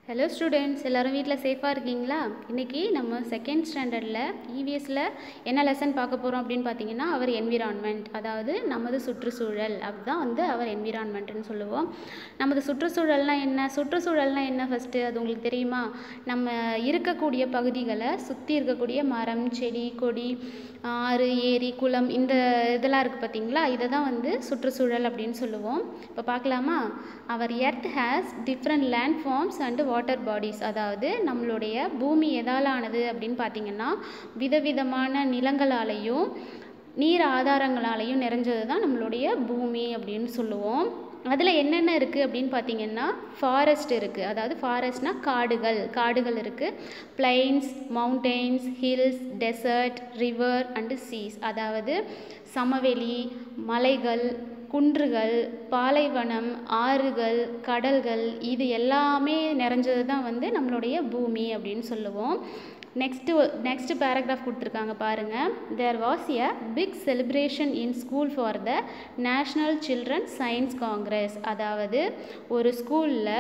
hello students எல்லோரும் வீட்டில் சேஃபாக இருக்கீங்களா இன்றைக்கி நம்ம செகண்ட் ஸ்டாண்டர்டில் இவிஎஸில் என்ன லெசன் பார்க்க போகிறோம் அப்படின்னு பார்த்தீங்கன்னா அவர் என்விரான்மெண்ட் அதாவது நமது சுற்றுச்சூழல் அதுதான் வந்து அவர் என்விரான்மெண்ட்னு சொல்லுவோம் நமது சுற்றுச்சூழல்னால் என்ன சுற்றுச்சூழல்னால் என்ன ஃபஸ்ட்டு அது உங்களுக்கு தெரியுமா நம்ம இருக்கக்கூடிய பகுதிகளை சுற்றி இருக்கக்கூடிய மரம் செடி கொடி ஆறு ஏரி குளம் இந்த இதெல்லாம் இருக்குது பார்த்தீங்களா இதை தான் வந்து சுற்றுச்சூழல் அப்படின்னு சொல்லுவோம் இப்போ பார்க்கலாமா அவர் earth has different land forms and water bodies அதாவது நம்மளுடைய பூமி எதால் ஆனது அப்படின்னு பார்த்தீங்கன்னா விதவிதமான நிலங்களாலேயும் நீர் ஆதாரங்களாலேயும் நிறைஞ்சது தான் நம்மளுடைய பூமி அப்படின்னு சொல்லுவோம் அதில் என்னென்ன இருக்குது அப்படின்னு பார்த்தீங்கன்னா ஃபாரஸ்ட் இருக்குது அதாவது ஃபாரஸ்ட்னா காடுகள் காடுகள் இருக்குது plains mountains hills desert river and seas அதாவது சமவெளி மலைகள் குன்றுகள் பாலைவனம் ஆறுகள் கடல்கள் இது எல்லாமே நிறைஞ்சது தான் வந்து நம்மளுடைய பூமி அப்படின்னு சொல்லுவோம் நெக்ஸ்ட்டு நெக்ஸ்ட் பேராகிராஃப் கொடுத்துருக்காங்க பாருங்கள் there was a big celebration in school for the national children science congress அதாவது ஒரு ஸ்கூலில்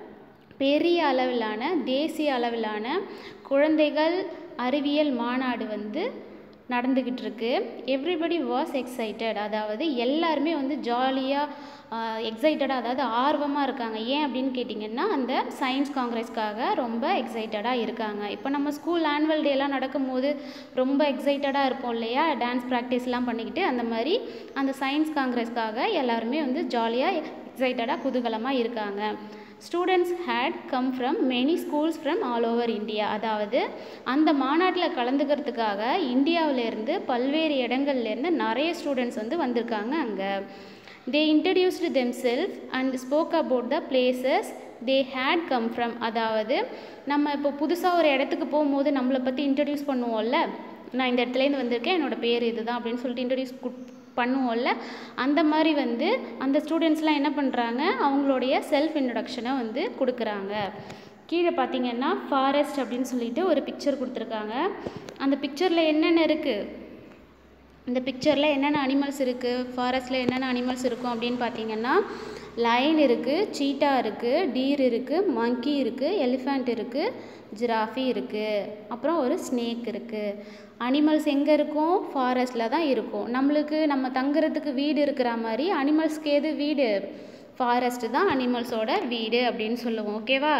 பெரிய அளவிலான தேசிய அளவிலான குழந்தைகள் அறிவியல் மாநாடு வந்து நடந்துக்கிட்டு இருக்கு எவ்ரிபடி வாஸ் எக்ஸைட்டட் அதாவது எல்லாருமே வந்து ஜாலியாக எக்ஸைட்டடாக அதாவது ஆர்வமாக இருக்காங்க ஏன் அப்படின்னு கேட்டிங்கன்னா அந்த சயின்ஸ் காங்கிரஸ்க்காக ரொம்ப எக்ஸைட்டடாக இருக்காங்க இப்போ நம்ம ஸ்கூல் ஆனுவல் டேலாம் நடக்கும்போது ரொம்ப எக்ஸைட்டடாக இருப்போம் இல்லையா டான்ஸ் ப்ராக்டிஸ்லாம் பண்ணிக்கிட்டு அந்த மாதிரி அந்த சயின்ஸ் காங்கிரஸ்க்காக எல்லாருமே வந்து ஜாலியாக எக்ஸைட்டடாக குதூகலமாக இருக்காங்க students had come from many schools from all over India அதாவது அந்த மாநாட்டில் கலந்துக்கிறதுக்காக இந்தியாவிலேருந்து பல்வேறு இடங்கள்லேருந்து நிறைய ஸ்டூடெண்ட்ஸ் வந்து வந்திருக்காங்க அங்கே they introduced them self and spoke about the places they had come from அதாவது நம்ம இப்போ புதுசாக ஒரு இடத்துக்கு போகும்போது நம்மளை பற்றி இன்ட்ரடியூஸ் பண்ணுவோம்ல நான் இந்த இடத்துலேருந்து வந்திருக்கேன் என்னோடய பேர் இதுதான் அப்படின்னு சொல்லிட்டு இன்ட்ரடியூஸ் பண்ணுவோம்ல அந்த மாதிரி வந்து அந்த ஸ்டூடெண்ட்ஸ்லாம் என்ன பண்ணுறாங்க அவங்களுடைய செல்ஃப் இன்ட்ரடக்ஷனை வந்து கொடுக்குறாங்க கீழே பார்த்தீங்கன்னா ஃபாரஸ்ட் அப்படின்னு சொல்லிட்டு ஒரு பிக்சர் கொடுத்துருக்காங்க அந்த பிக்சரில் என்னென்ன இருக்குது இந்த பிக்சரில் என்னென்ன அனிமல்ஸ் இருக்குது ஃபாரஸ்ட்டில் என்னென்ன அனிமல்ஸ் இருக்கும் அப்படின்னு பார்த்தீங்கன்னா லைன் இருக்குது சீட்டா இருக்குது டீர் இருக்குது மங்கி இருக்குது எலிஃபண்ட் இருக்குது ஜிராஃபி இருக்குது அப்புறம் ஒரு ஸ்னேக் இருக்குது அனிமல்ஸ் எங்கே இருக்கும் ஃபாரஸ்ட்டில் தான் இருக்கும் நம்மளுக்கு நம்ம தங்குறதுக்கு வீடு இருக்கிற மாதிரி அனிமல்ஸ்க்கு எது வீடு ஃபாரஸ்ட்டு தான் அனிமல்ஸோட வீடு அப்படின்னு சொல்லுவோம் ஓகேவா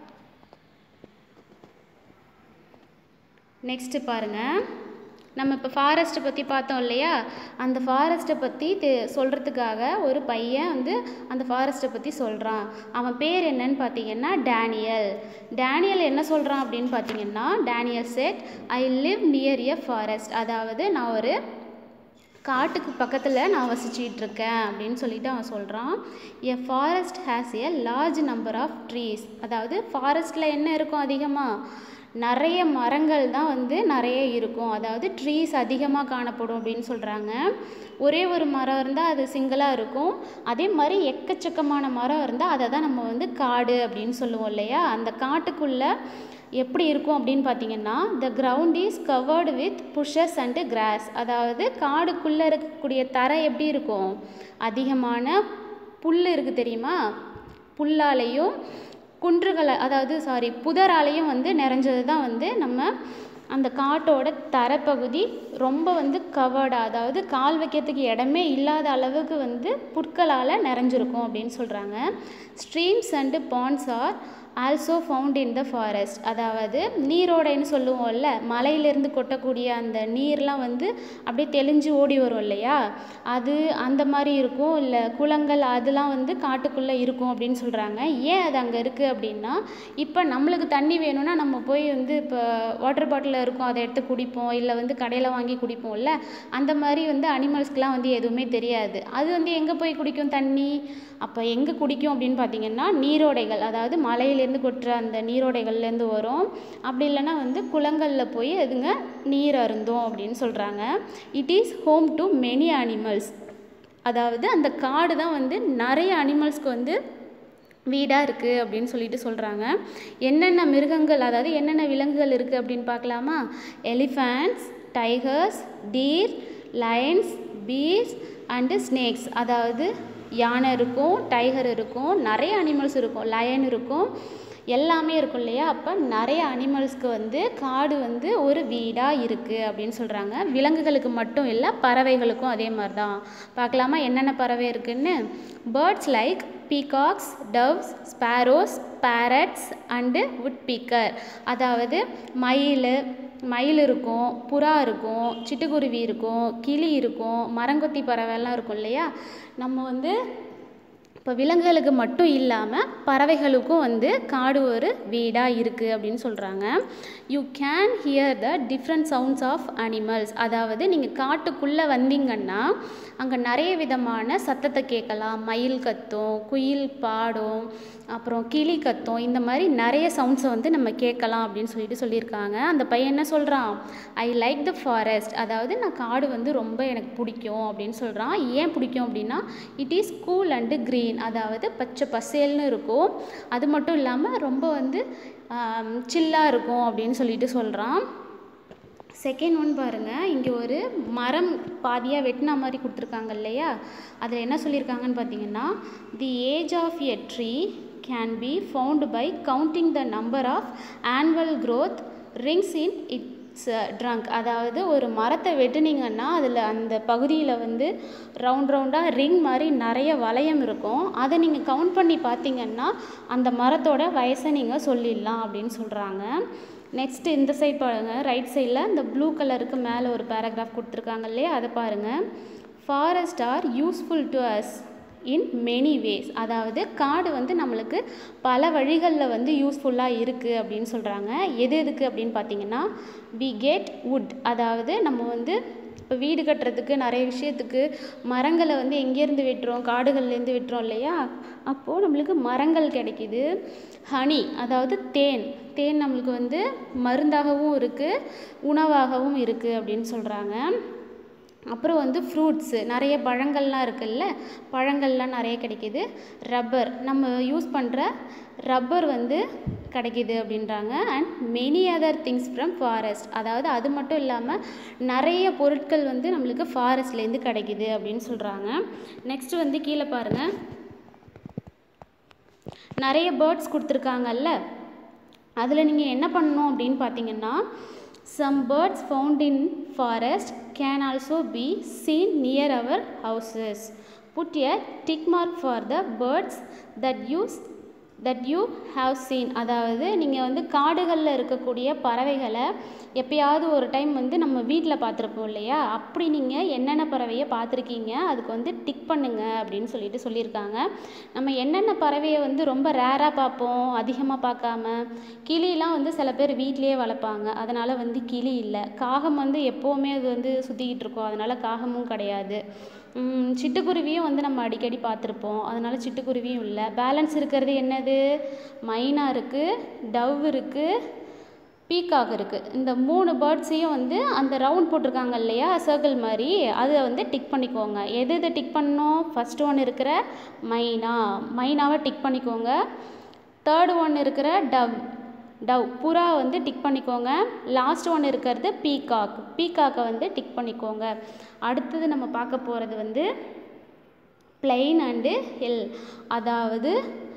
நெக்ஸ்ட்டு பாருங்கள் நம்ம இப்போ ஃபாரஸ்ட்டை பற்றி பார்த்தோம் இல்லையா அந்த ஃபாரஸ்ட்டை பற்றி தெ சொல்கிறதுக்காக ஒரு பையன் வந்து அந்த ஃபாரஸ்ட்டை பற்றி சொல்கிறான் அவன் பேர் என்னன்னு பார்த்தீங்கன்னா டேனியல் டேனியல் என்ன சொல்கிறான் அப்படின்னு பார்த்தீங்கன்னா Daniel said I live near a forest அதாவது நான் ஒரு காட்டுக்கு பக்கத்தில் நான் வசிச்சிட்டு இருக்கேன் அப்படின்னு சொல்லிட்டு அவன் சொல்கிறான் a forest has a large number of trees அதாவது ஃபாரஸ்ட்டில் என்ன இருக்கும் அதிகமாக நிறைய மரங்கள் தான் வந்து நிறைய இருக்கும் அதாவது ட்ரீஸ் அதிகமாக காணப்படும் அப்படின்னு சொல்கிறாங்க ஒரே ஒரு மரம் இருந்தால் அது சிங்கிளாக இருக்கும் அதே மாதிரி எக்கச்சக்கமான மரம் இருந்தால் அதை தான் நம்ம வந்து காடு அப்படின்னு சொல்லுவோம் இல்லையா அந்த காட்டுக்குள்ளே எப்படி இருக்கும் அப்படின்னு பார்த்தீங்கன்னா the ground is covered with bushes and grass அதாவது காடுக்குள்ளே இருக்கக்கூடிய தரை எப்படி இருக்கும் அதிகமான புல் இருக்குது தெரியுமா புல்லாலையும் குன்றுகளை அதாவது சாரி புதராலையும் வந்து நிறைஞ்சது தான் வந்து நம்ம அந்த காட்டோட தரப்பகுதி ரொம்ப வந்து கவர்டாக அதாவது கால் வைக்கிறதுக்கு இடமே இல்லாத அளவுக்கு வந்து புற்களால் நிறைஞ்சிருக்கும் அப்படின்னு சொல்கிறாங்க streams and ponds are also found in the forest அதாவது நீரோடைன்னு சொல்லுவோம்ல மலையிலேருந்து கொட்டக்கூடிய அந்த நீர்லாம் வந்து அப்படியே தெளிஞ்சு ஓடி வரும் இல்லையா அது அந்த மாதிரி இருக்கும் இல்லை குளங்கள் அதெல்லாம் வந்து காட்டுக்குள்ளே இருக்கும் அப்படின்னு சொல்கிறாங்க ஏன் அது அங்கே இருக்குது அப்படின்னா இப்போ நம்மளுக்கு தண்ணி வேணும்னா நம்ம போய் வந்து இப்போ வாட்டர் பாட்டிலில் இருக்கும் அதை எடுத்து குடிப்போம் இல்லை வந்து கடையில் வாங்கி குடிப்போம்ல அந்த மாதிரி வந்து அனிமல்ஸ்க்கெலாம் வந்து எதுவுமே தெரியாது அது வந்து எங்கே போய் குடிக்கும் தண்ணி அப்போ எங்கே குடிக்கும் அப்படின்னு பார்த்தீங்கன்னா நீரோடைகள் அதாவது மலையிலேருந்து கொட்டுற அந்த நீரோடைகள்லேருந்து வரும் அப்படி இல்லைன்னா வந்து குளங்களில் போய் அதுங்க நீர் அருந்தும் அப்படின்னு சொல்கிறாங்க it is home to many animals அதாவது அந்த காடு தான் வந்து நிறைய அனிமல்ஸ்க்கு வந்து வீடாக இருக்குது அப்படின்னு சொல்லிட்டு சொல்கிறாங்க என்னென்ன மிருகங்கள் அதாவது என்னென்ன விலங்குகள் இருக்குது அப்படின்னு பார்க்கலாமா elephants tigers deer lions bees and snakes அதாவது யானை இருக்கும் டைகர் இருக்கும் நிறைய அனிமல்ஸ் இருக்கும் லயன் இருக்கும் எல்லாமே இருக்கும் இல்லையா அப்போ நிறைய அனிமல்ஸ்க்கு வந்து காடு வந்து ஒரு வீடாக இருக்குது அப்படின்னு சொல்கிறாங்க விலங்குகளுக்கு மட்டும் இல்லை பறவைகளுக்கும் அதே மாதிரி தான் பார்க்கலாமா என்னென்ன பறவை இருக்குன்னு birds like peacocks doves sparrows parrots and woodpecker அதாவது மயில் மயில் இருக்கும் புறா இருக்கும் சிட்டுக்குருவி இருக்கும் கிளி இருக்கும் மரங்கொத்தி பறவைலாம் இருக்கும் இல்லையா நம்ம வந்து இப்போ விலங்குகளுக்கு மட்டும் இல்லாமல் பறவைகளுக்கும் வந்து காடு ஒரு வீடாக இருக்குது அப்படின்னு சொல்கிறாங்க you can hear the different sounds of animals அதாவது நீங்கள் காட்டுக்குள்ளே வந்தீங்கன்னா அங்கே நிறைய விதமான சத்தத்தை கேட்கலாம் மயில் கத்தும் குயில் பாடும் அப்புறம் கிளி கத்தும் இந்த மாதிரி நிறைய சவுண்ட்ஸை வந்து நம்ம கேட்கலாம் அப்படின்னு சொல்லிட்டு சொல்லியிருக்காங்க அந்த பையன் என்ன சொல்கிறான் ஐ லைக் த ஃபாரஸ்ட் அதாவது நான் காடு வந்து ரொம்ப எனக்கு பிடிக்கும் அப்படின்னு சொல்கிறான் ஏன் பிடிக்கும் அப்படின்னா it is cool and green அதாவது பச்சை பசேல்னு இருக்கும் அது மட்டும் இல்லாமல் ரொம்ப வந்து சில்லாக இருக்கும் அப்படின்னு சொல்லிட்டு சொல்கிறான் செகண்ட் ஒன் பாருங்கள் இங்கே ஒரு மரம் பாதியாக வெட்டின மாதிரி கொடுத்துருக்காங்க இல்லையா அதில் என்ன சொல்லியிருக்காங்கன்னு பார்த்தீங்கன்னா the age of a tree can be found by counting the number of annual growth rings in its trunk அதாவது ஒரு மரத்தை வெட்டுனீங்கன்னா அதில் அந்த பகுதியில் வந்து ரவுண்ட் ரவுண்டாக ரிங் மாதிரி நிறைய வளையம் இருக்கும் அதை நீங்கள் கவுண்ட் பண்ணி பார்த்தீங்கன்னா அந்த மரத்தோட வயசை நீங்கள் சொல்லிடலாம் அப்படின்னு சொல்கிறாங்க நெக்ஸ்ட் இந்த சைட் பாருங்கள் ரைட் சைடில் இந்த ப்ளூ கலருக்கு மேலே ஒரு பேராகிராஃப் கொடுத்துருக்காங்க இல்லையா அதை பாருங்கள் forest are useful to us in many ways அதாவது காடு வந்து நம்மளுக்கு பல வழிகளில் வந்து யூஸ்ஃபுல்லாக இருக்குது அப்படின்னு சொல்கிறாங்க எது எதுக்கு அப்படின்னு பார்த்தீங்கன்னா வி கெட் வுட் அதாவது நம்ம வந்து இப்போ வீடு கட்டுறதுக்கு நிறைய விஷயத்துக்கு மரங்களை வந்து எங்கேருந்து வெட்டுறோம் காடுகள்லேருந்து வெட்டுறோம் இல்லையா அப்போது நம்மளுக்கு மரங்கள் கிடைக்கிது ஹனி அதாவது தேன் தேன் நம்மளுக்கு வந்து மருந்தாகவும் இருக்குது உணவாகவும் இருக்குது அப்படின்னு சொல்கிறாங்க அப்புறம் வந்து ஃப்ரூட்ஸு நிறைய பழங்கள்லாம் இருக்குல்ல பழங்கள்லாம் நிறைய கிடைக்கிது ரப்பர் நம்ம யூஸ் பண்ணுற ரப்பர் வந்து கிடைக்கிது அப்படின்றாங்க and many other things from forest அதாவது அது மட்டும் இல்லாமல் நிறைய பொருட்கள் வந்து நம்மளுக்கு ஃபாரஸ்ட்லேருந்து கிடைக்கிது அப்படின்னு சொல்கிறாங்க நெக்ஸ்ட் வந்து கீழே பாருங்கள் நிறைய பேர்ட்ஸ் கொடுத்துருக்காங்கல்ல அதில் நீங்கள் என்ன பண்ணணும் அப்படின்னு பார்த்தீங்கன்னா some birds found in forest can also be seen near our houses put a tick mark for the birds that use that you have seen அதாவது நீங்கள் வந்து காடுகளில் இருக்கக்கூடிய பறவைகளை எப்பயாவது ஒரு டைம் வந்து நம்ம வீட்டில் பார்த்துருப்போம் இல்லையா அப்படி நீங்கள் என்னென்ன பறவையை பார்த்துருக்கீங்க அதுக்கு வந்து டிக் பண்ணுங்க அப்படின்னு சொல்லிட்டு சொல்லியிருக்காங்க நம்ம என்னென்ன பறவையை வந்து ரொம்ப ரேராக பார்ப்போம் அதிகமாக பார்க்காம கிளிலாம் வந்து சில பேர் வீட்லேயே வளர்ப்பாங்க அதனால் வந்து கிளி இல்லை காகம் வந்து எப்போவுமே அது வந்து சுற்றிக்கிட்டு இருக்கோம் அதனால் காகமும் கிடையாது சிட்டுக்குருவியும் வந்து நம்ம அடிக்கடி பார்த்துருப்போம் அதனால் சிட்டுக்குருவியும் இல்லை பேலன்ஸ் இருக்கிறது என்னது மைனா இருக்குது டவ் இருக்குது பீகாக் இருக்குது இந்த மூணு பேர்ட்ஸையும் வந்து அந்த ரவுண்ட் போட்டிருக்காங்க இல்லையா சர்க்கிள் மாதிரி அதை வந்து டிக் பண்ணிக்கோங்க எது எது டிக் பண்ணணும் ஃபஸ்ட்டு ஒன் இருக்கிற மைனா மைனாவை டிக் பண்ணிக்கோங்க தேர்டு ஒன் இருக்கிற டவ் டவ் புறா வந்து டிக் பண்ணிக்கோங்க லாஸ்ட் ஒன் இருக்கிறது பீகாக் பீகாக்கை வந்து டிக் பண்ணிக்கோங்க அடுத்தது நம்ம பார்க்க போகிறது வந்து பிளெயின் அண்டு ஹில் அதாவது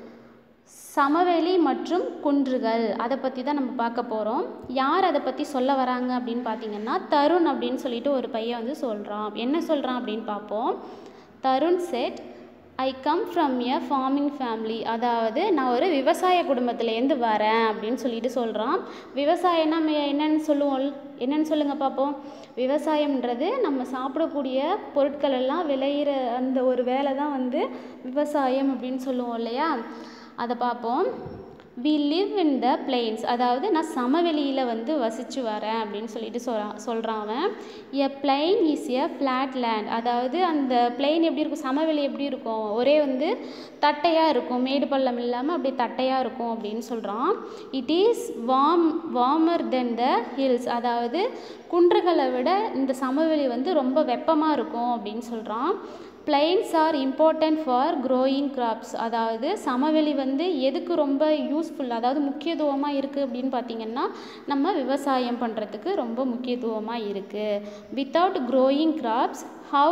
சமவெளி மற்றும் குன்றுகள் அதை பற்றி தான் நம்ம பார்க்க போகிறோம் யார் அதை பற்றி சொல்ல வராங்க அப்படின்னு பார்த்தீங்கன்னா தருண் அப்படின்னு சொல்லிட்டு ஒரு பையன் வந்து சொல்கிறான் என்ன சொல்கிறான் அப்படின்னு பார்ப்போம் Tarun said I come from a farming family அதாவது நான் ஒரு விவசாய குடும்பத்துலேருந்து வரேன் அப்படின்னு சொல்லிட்டு சொல்கிறான் விவசாயம்னா நம்ம என்னன்னு சொல்லுவோம் என்னன்னு சொல்லுங்கள் பார்ப்போம் விவசாயம்ன்றது நம்ம சாப்பிடக்கூடிய பொருட்கள் எல்லாம் விளையிற அந்த ஒரு வேலை தான் வந்து விவசாயம் அப்படின்னு சொல்லுவோம் இல்லையா அதை பார்ப்போம் we live in the plains அதாவது நான் சமவெளியில் வந்து வசித்து வரேன் அப்படின்னு சொல்லிட்டு சொல்கிறான் சொல்கிறான் அவன் a plain is a flat land அதாவது அந்த பிளெயின் எப்படி இருக்கும் சமவெளி எப்படி இருக்கும் ஒரே வந்து தட்டையாக இருக்கும் மேடு பள்ளம் இல்லாமல் அப்படியே தட்டையாக இருக்கும் அப்படின்னு சொல்கிறான் it is warm warmer then the hills அதாவது குன்றுகளை விட இந்த சமவெளி வந்து ரொம்ப வெப்பமாக இருக்கும் அப்படின்னு சொல்கிறான் plains are important for growing crops அதாவது சமவெளி வந்து எதுக்கு ரொம்ப யூஸ்ஃபுல் அதாவது முக்கியத்துவமாக இருக்குது அப்படின்னு பார்த்திங்கன்னா நம்ம விவசாயம் பண்ணுறதுக்கு ரொம்ப முக்கியத்துவமாக இருக்குது without growing crops how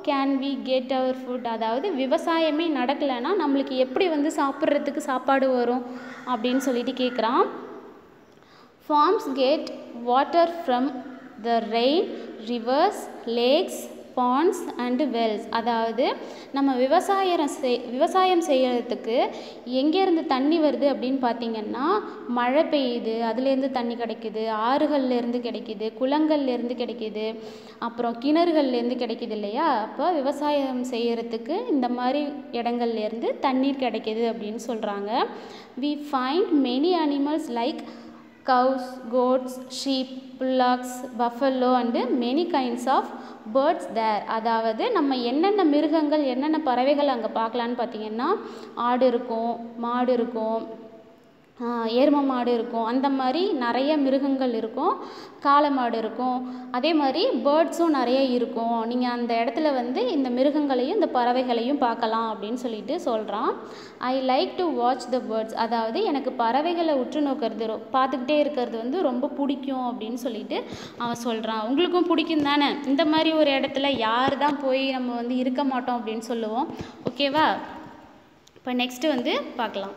can we get our food அதாவது விவசாயமே நடக்கலைன்னா நம்மளுக்கு எப்படி வந்து சாப்பிட்றதுக்கு சாப்பாடு வரும் அப்படின்னு சொல்லிட்டு கேட்குறான் farms get water from the rain rivers lakes ponds and wells அதாவது நம்ம விவசாயம் செய் விவசாயம் செய்யறதுக்கு எங்கேருந்து தண்ணி வருது அப்படின்னு பார்த்தீங்கன்னா மழை பெய்யுது அதுலேருந்து தண்ணி கிடைக்குது ஆறுகள்லேருந்து கிடைக்குது குளங்கள்லேருந்து கிடைக்குது அப்புறம் கிணறுகள்லேருந்து கிடைக்குது இல்லையா அப்போ விவசாயம் செய்யறதுக்கு இந்த மாதிரி இடங்கள்லேருந்து தண்ணீர் கிடைக்குது அப்படின்னு சொல்கிறாங்க we find many animals like cows, goats, sheep, bullocks, buffalo and many kinds of birds there அதாவது நம்ம என்னென்ன மிருகங்கள் என்னென்ன பறவைகள் அங்கே பார்க்கலான்னு பார்த்தீங்கன்னா ஆடு இருக்கும் மாடு இருக்கும் எரும மாடு இருக்கும் அந்த மாதிரி நிறைய மிருகங்கள் இருக்கும் காளை மாடு இருக்கும் அதே மாதிரி பேர்ட்ஸும் நிறைய இருக்கும் நீங்கள் அந்த இடத்துல வந்து இந்த மிருகங்களையும் இந்த பறவைகளையும் பார்க்கலாம் அப்படின்னு சொல்லிட்டு சொல்கிறான் I like to watch the birds அதாவது எனக்கு பறவைகளை உற்று நோக்கிறது ரொ பார்த்துக்கிட்டே இருக்கிறது வந்து ரொம்ப பிடிக்கும் அப்படின்னு சொல்லிட்டு அவன் சொல்கிறான் உங்களுக்கும் பிடிக்கும் தானே இந்த மாதிரி ஒரு இடத்துல யார் தான் போய் நம்ம வந்து இருக்க மாட்டோம் அப்படின்னு சொல்லுவோம் ஓகேவா இப்போ நெக்ஸ்ட்டு வந்து பார்க்கலாம்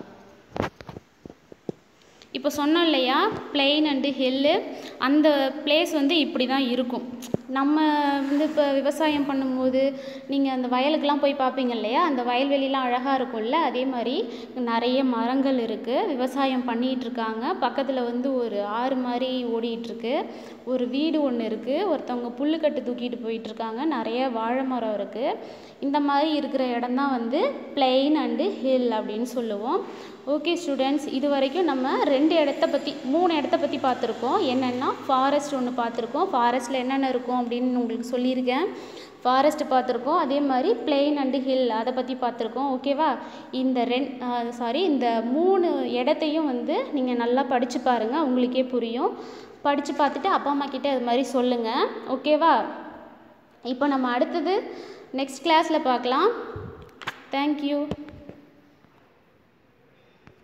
இப்போ சொன்னோம் இல்லையா பிளெயின் அண்டு ஹில்லு அந்த பிளேஸ் வந்து இப்படி தான் இருக்கும் நம்ம வந்து இப்போ விவசாயம் பண்ணும்போது நீங்கள் அந்த வயலுக்கெலாம் போய் பார்ப்பீங்க இல்லையா அந்த வயல்வெளிலாம் அழகாக இருக்கும்ல அதே மாதிரி நிறைய மரங்கள் இருக்குது விவசாயம் பண்ணிகிட்டு இருக்காங்க பக்கத்தில் வந்து ஒரு ஆறு மாதிரி ஓடிட்டுருக்கு ஒரு வீடு ஒன்று இருக்குது ஒருத்தவங்க புல்லுக்கட்டு தூக்கிட்டு போயிட்டுருக்காங்க நிறைய வாழை மரம் இருக்குது இந்த மாதிரி இருக்கிற இடம் தான் வந்து பிளெயின் அண்டு ஹில் அப்படின்னு சொல்லுவோம் ஓகே ஸ்டூடெண்ட்ஸ் இது வரைக்கும் நம்ம ரெண்டு இடத்த பற்றி மூணு இடத்த பற்றி பார்த்துருக்கோம் என்னென்னா ஃபாரஸ்ட் ஒன்று பார்த்துருக்கோம் ஃபாரஸ்ட்டில் என்னென்ன இருக்கும் அப்படின்னு உங்களுக்கு சொல்லியிருக்கேன் ஃபாரஸ்ட் பார்த்துருக்கோம் அதே மாதிரி பிளெயின் அண்டு ஹில் அதை பற்றி பார்த்துருக்கோம் ஓகேவா இந்த ரெண் சாரி இந்த மூணு இடத்தையும் வந்து நீங்கள் நல்லா படித்து பாருங்கள் உங்களுக்கே புரியும் படித்து பார்த்துட்டு அப்பா அம்மா கிட்டே அது மாதிரி சொல்லுங்கள் ஓகேவா இப்போ நம்ம அடுத்தது நெக்ஸ்ட் கிளாஸில் பார்க்கலாம் தேங்க்யூ